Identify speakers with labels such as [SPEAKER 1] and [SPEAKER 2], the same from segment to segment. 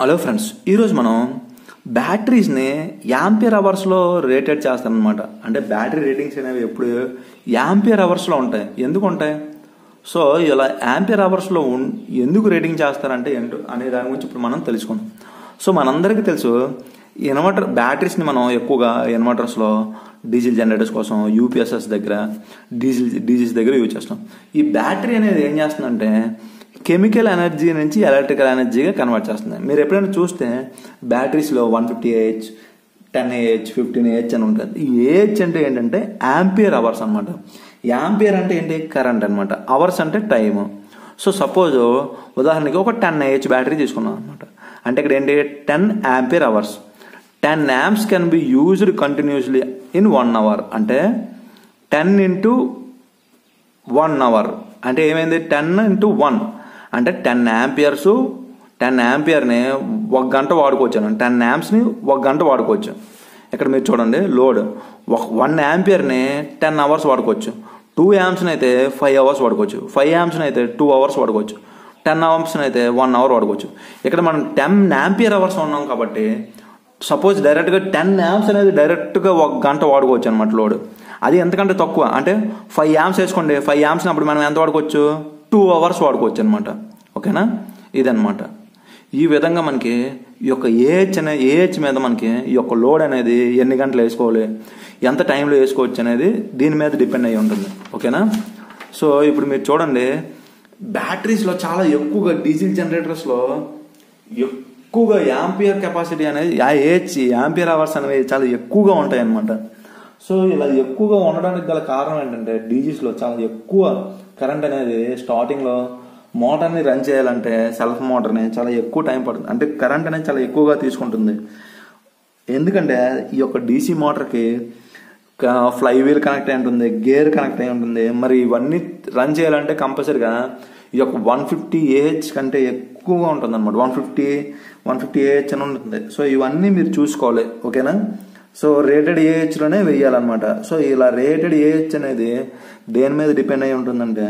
[SPEAKER 1] hello friends ఈరోజు మనం బ్యాటరీస్ని ampere అవర్స్లో రేటెడ్ చేస్తారనమాట అంటే బ్యాటరీ రేటింగ్స్ అనేవి ఎప్పుడు యాంపియర్ అవర్స్లో ఉంటాయి ఎందుకు ఉంటాయి సో ఇలా యాంపియర్ అవర్స్లో ఉన్ ఎందుకు రేటింగ్ చేస్తారంటే ఏంటో అనే దాని గురించి ఇప్పుడు మనం తెలుసుకుందాం సో మనందరికీ తెలుసు ఇన్వర్టర్ బ్యాటరీస్ని మనం ఎక్కువగా ఇన్వర్టర్స్లో డీజిల్ జనరేటర్స్ కోసం యూపీఎస్ఎస్ దగ్గర డీజిల్ డీజిల్స్ దగ్గర యూజ్ చేస్తాం ఈ బ్యాటరీ అనేది ఏం చేస్తుందంటే కెమికల్ ఎనర్జీ నుంచి ఎలక్ట్రికల్ ఎనర్జీగా కన్వర్ట్ చేస్తుంది మీరు ఎప్పుడైనా చూస్తే బ్యాటరీస్లో one fifty AH ten AH fifteen AH అని ఉంటుంది ఈ ఏహెచ్ అంటే ఏంటంటే యాంపియర్ అవర్స్ అనమాట యాంపియర్ అంటే ఏంటి కరెంట్ అనమాట అవర్స్ అంటే టైం సో సపోజ్ ఉదాహరణకి ఒక టెన్ ఏహెచ్ బ్యాటరీ తీసుకున్నాం అనమాట అంటే ఇక్కడ ఏంటి ten ampere hours ten amps can be used continuously in one hour అంటే టెన్ ఇంటూ వన్ అవర్ అంటే ఏమైంది టెన్ ఇంటూ వన్ అంటే టెన్ యాంపియర్స్ టెన్ యాంపియర్ని ఒక గంట వాడుకోవచ్చు టెన్ యాంప్స్ని ఒక గంట వాడుకోవచ్చు ఇక్కడ మీరు చూడండి లోడ్ ఒక వన్ యాంపియర్ని టెన్ అవర్స్ వాడుకోవచ్చు టూ యాంప్స్ని అయితే ఫైవ్ అవర్స్ వాడుకోవచ్చు ఫైవ్ యాంప్స్ని అయితే టూ అవర్స్ వాడుకోవచ్చు టెన్ అవర్స్ని అయితే వన్ అవర్ వాడుకోవచ్చు ఇక్కడ మనం టెన్ యాంపియర్ అవర్స్ ఉన్నాం కాబట్టి సపోజ్ డైరెక్ట్గా టెన్ యాంప్స్ అనేది డైరెక్ట్గా ఒక గంట వాడుకోవచ్చు అనమాట లోడ్ అది ఎంతకంటే తక్కువ అంటే ఫైవ్ యామ్స్ వేసుకోండి ఫైవ్ యామ్స్ని అప్పుడు మనం ఎంత వాడుకోవచ్చు టూ అవర్స్ వాడుకోవచ్చు అనమాట ఓకేనా ఇదనమాట ఈ విధంగా మనకి ఈ యొక్క ఏహెచ్ అనే ఏహెచ్ మీద మనకి ఈ యొక్క లోడ్ అనేది ఎన్ని గంటలు వేసుకోవాలి ఎంత టైంలో వేసుకోవచ్చు అనేది దీని మీద డిపెండ్ అయి ఉంటుంది ఓకేనా సో ఇప్పుడు మీరు చూడండి బ్యాటరీస్లో చాలా ఎక్కువగా డీజిల్ జనరేటర్స్లో ఎక్కువగా యాంపియర్ కెపాసిటీ అనేది ఏహెచ్ యాంపియర్ అవర్స్ అనేవి చాలా ఎక్కువగా ఉంటాయి అన్నమాట సో ఇలా ఎక్కువగా ఉండడానికి గల కారణం ఏంటంటే డీజిల్స్లో చాలా ఎక్కువ కరెంట్ అనేది స్టార్టింగ్లో మోటార్ని రన్ చేయాలంటే సెల్ఫ్ మోటార్ని చాలా ఎక్కువ టైం పడుతుంది అంటే కరెంట్ అనేది చాలా ఎక్కువగా తీసుకుంటుంది ఎందుకంటే ఈ యొక్క డీసీ మోటార్కి ఫ్లై వీల్ కనెక్ట్ అయి ఉంటుంది గేర్ కనెక్ట్ అయి ఉంటుంది మరి ఇవన్నీ రన్ చేయాలంటే కంపల్సరిగా ఈ యొక్క వన్ ఫిఫ్టీ ఏహెచ్ కంటే ఎక్కువగా ఉంటుంది అనమాట one fifty one fifty AH అని ఉంటుంది సో ఇవన్నీ మీరు చూసుకోవాలి ఓకేనా సో రేటెడ్ ఏహెచ్లోనే వెయ్యాలన్నమాట సో ఇలా రేటెడ్ ఏహెచ్ అనేది దేని మీద డిపెండ్ అయి ఉంటుందంటే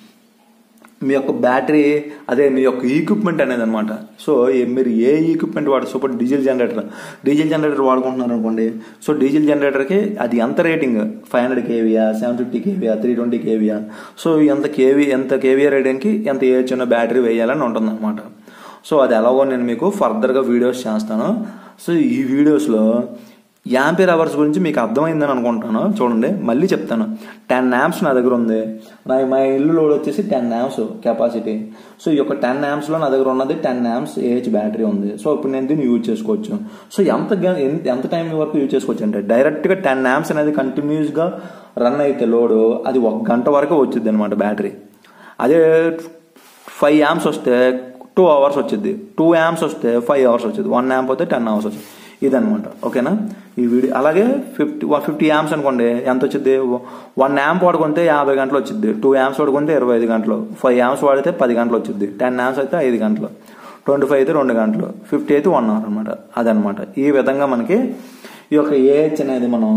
[SPEAKER 1] మీ యొక్క బ్యాటరీ అదే మీ యొక్క ఈక్విప్మెంట్ అనేది అనమాట సో మీరు ఏ ఈక్విప్మెంట్ వాడు super diesel generator diesel generator వాడుకుంటున్నారు అనుకోండి సో డీజిల్ జనరేటర్కి అది ఎంత rating five hundred KVA seven fifty KVA three twenty KVA so ఎంత కేవీ ఎంత కేవీఆర్ రేటింగ్కి ఎంత ఏహెచ్ ఉన్న బ్యాటరీ వేయాలని ఉంటుంది అనమాట సో అది ఎలాగో నేను మీకు ఫర్దర్గా వీడియోస్ చేస్తాను సో ఈ వీడియోస్లో యాంపియర్ అవర్స్ గురించి మీకు అర్థమైందని అనుకుంటాను చూడండి మళ్ళీ చెప్తాను టెన్ యాంప్స్ నా దగ్గర ఉంది నా మా ఇల్లు లోడ్ వచ్చేసి టెన్ యాంప్స్ కెపాసిటీ సో ఈ యొక్క టెన్ యాంప్స్లో నా దగ్గర ఉన్నది టెన్ యాంప్స్ ఏహెచ్ బ్యాటరీ ఉంది సో ఇప్పుడు నేను దీన్ని యూజ్ చేసుకోవచ్చు సో ఎంత ఎంత టైం వరకు యూజ్ చేసుకోవచ్చు అంటే డైరెక్ట్గా టెన్ యాంప్స్ అనేది కంటిన్యూస్గా రన్ అయితే లోడ్ అది ఒక గంట వరకు వచ్చింది అనమాట బ్యాటరీ అదే ఫైవ్ యాంప్స్ వస్తే టూ అవర్స్ వచ్చింది టూ యాంప్స్ వస్తే ఫైవ్ అవర్స్ వచ్చింది వన్ యాంప్ అయితే టెన్ అవర్స్ వచ్చింది ఇదనమాట ఓకేనా ఈ వీడియో అలాగే ఫిఫ్టీ వన్ ఫిఫ్టీ యామ్స్ అనుకోండి ఎంత వచ్చింది వన్ యాంప్ వాడుకుంటే యాభై గంటలు వచ్చింది టూ యామ్స్ వాడుకుంటే ఇరవై ఐదు గంటలు ఫైవ్ యామ్స్ వాడితే పది గంటలు వచ్చింది టెన్ యామ్స్ అయితే ఐదు గంటలు ట్వంటీ ఫైవ్ అయితే రెండు గంటలు ఫిఫ్టీ అయితే వన్ అవర్ అనమాట అదనమాట ఈ విధంగా మనకి ఈ యొక్క ఏహెచ్ అనేది మనం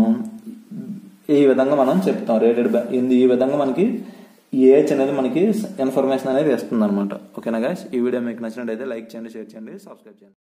[SPEAKER 1] ఈ విధంగా మనం చెప్తాం రేటెడ్ ఈ విధంగా మనకి ఏహెచ్ అనేది మనకి ఇన్ఫర్మేషన్ అనేది ఇస్తుంది అనమాట ఓకేనా గాయస్ ఈ వీడియో మీకు నచ్చినట్టయితే లైక్ చేయండి షేర్ చేయండి సబ్స్క్రైబ్ చేయండి